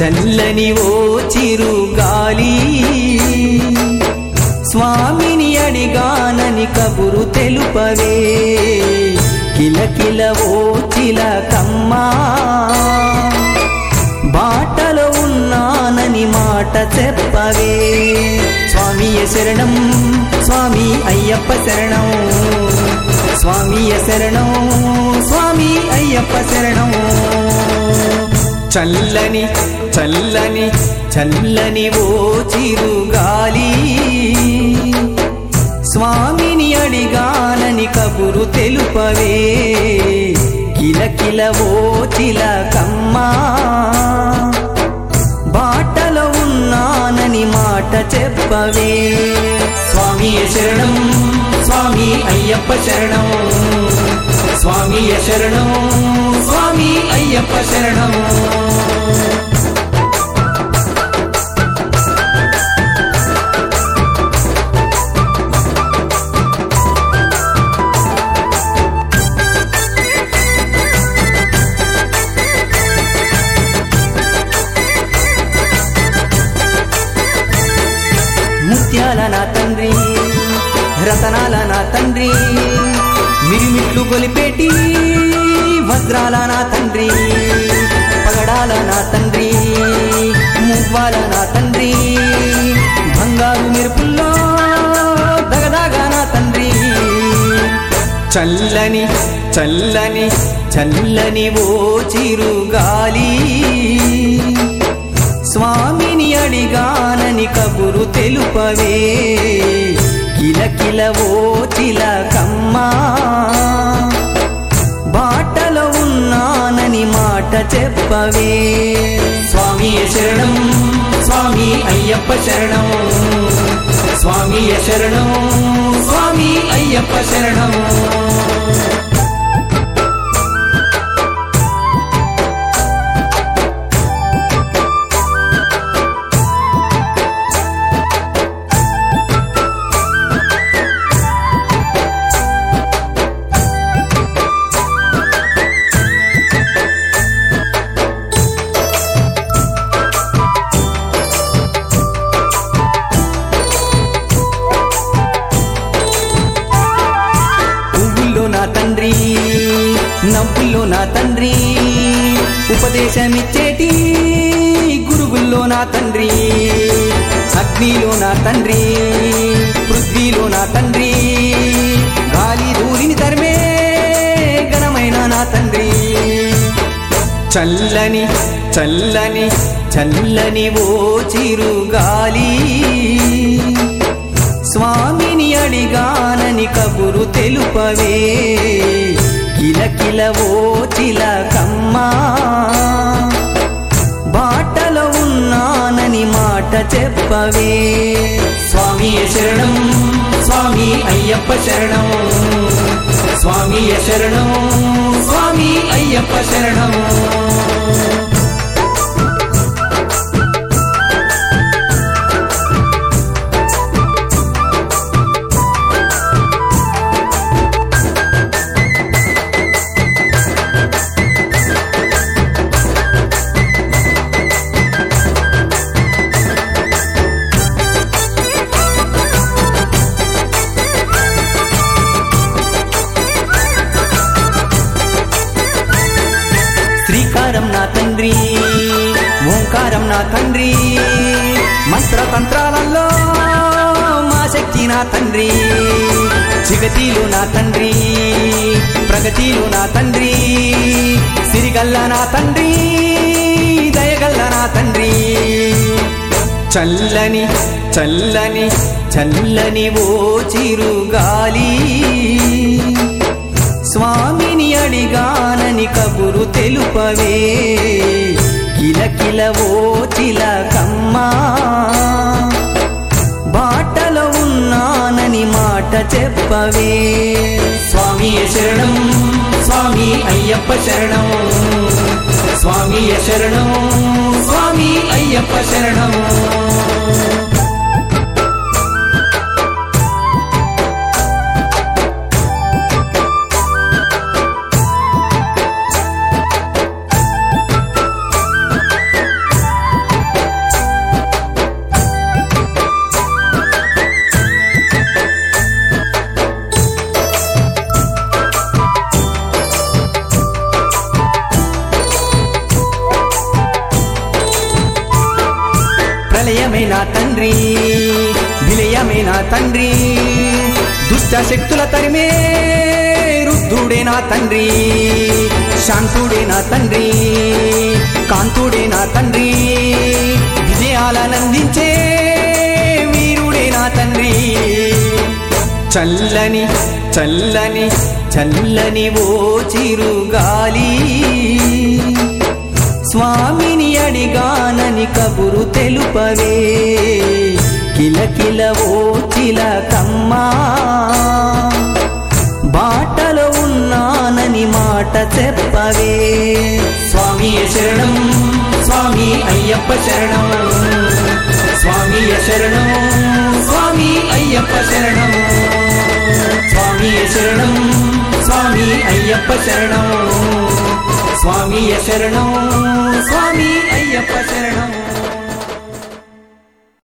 చల్లని ఓ చిరు గాలి స్వామిని అడిగానని కబురు తెలుపవే కిలకిల ఓ చిలకమ్మా బాటలో ఉన్నానని మాట చెప్పవే స్వామియ శరణం స్వామి అయ్యప్ప శరణం స్వామియ శరణం స్వామి అయ్యప్ప శరణం చల్లని చల్లని చల్లని ఓ చిరుగాలి స్వామిని అడిగానని కబురు తెలుపవే కిలకిల ఓ చిలకమ్మా బాటలో ఉన్నానని మాట చెప్పవే స్వామియ శరణం స్వామి అయ్యప్ప శరణం స్వామియ శరణం స్వామి అయ్యప్ప శరణం ముత్యాల నా తండ్రి రతనాల నా తండ్రి మిరిమిట్లు గొలిపేటి వజ్రాల నా తండ్రి పగడాల నా తండ్రి మువ్వాల నా తండ్రి బంగారు మెరుపుల్లో దగదాగా నా తండ్రి చల్లని చల్లని చల్లని ఓ చిరుగాలి స్వామిని అడిగానని కబురు తెలుపవే కిలకిల ఓ చిలకమ్మా బాటలో ఉన్నానని మాట చెప్పవే స్వామియ శరణం స్వామి అయ్యప్ప శరణం స్వామియ శరణం స్వామి అయ్యప్ప శరణం పువ్వుల్లో నా తండ్రి నవ్వుల్లో నా తండ్రి ఉపదేశమిచ్చేటి గురువుల్లో నా తండ్రి అగ్నిలో నా తండ్రి పృథ్వీలో నా తండ్రి గాలి ధూళిని తరిమే ఘనమైన నా తండ్రి చల్లని చల్లని చల్లని ఓ చిరుగాలి స్వామిని అడిగానని కబురు తెలుపవే కిలకిల ఓ చిలకమ్మా బాటలో ఉన్నానని మాట చెప్పవే స్వామియ శరణం స్వామి అయ్యప్ప శరణం స్వామియ శరణం స్వామి అయ్యప్ప శరణం శ్రీకారం నా తండ్రి ఓంకారం నా తండ్రి మంత్రతంత్రాలలో మా శక్తి నా తండ్రి జగతిలో నా తండ్రి ప్రగతిలో నా తండ్రి సిరిగల్ల నా తండ్రి దయగల్ల నా తండ్రి చల్లని చల్లని చల్లని ఓ చిరుగాలి స్వామిని అడిగానని కబురు తెలుపవే కిలకిల ఓ చిలకమ్మా బాటలో ఉన్నానని మాట చెప్పవే స్వామియ శరణం స్వామి అయ్యప్ప శరణం స్వామియ శరణం స్వామి అయ్యప్ప శరణం ప్రళయమే నా తండ్రి విలయమే నా తండ్రి దుష్ట శక్తుల తరిమే రుద్ధుడే నా తండ్రి శాంతుడే నా తండ్రి కాంతుడే నా తండ్రి విజయాలనందించే వీరుడే నా తండ్రి చల్లని చల్లని చల్లని ఓ చిరుగాలి స్వామిని అడిగానని కబురు తెలుపవే కిలకిల ఓ చిలకమ్మా బాటలో ఉన్నానని మాట చెప్పవే స్వామి శరణం స్వామి అయ్యప్ప శరణం స్వామి శరణం స్వామి అయ్యప్ప శరణం స్వామి శరణం స్వామి అయ్యప్ప శరణం స్వామి శరణం స్వామి అయ్యప్ప శరణం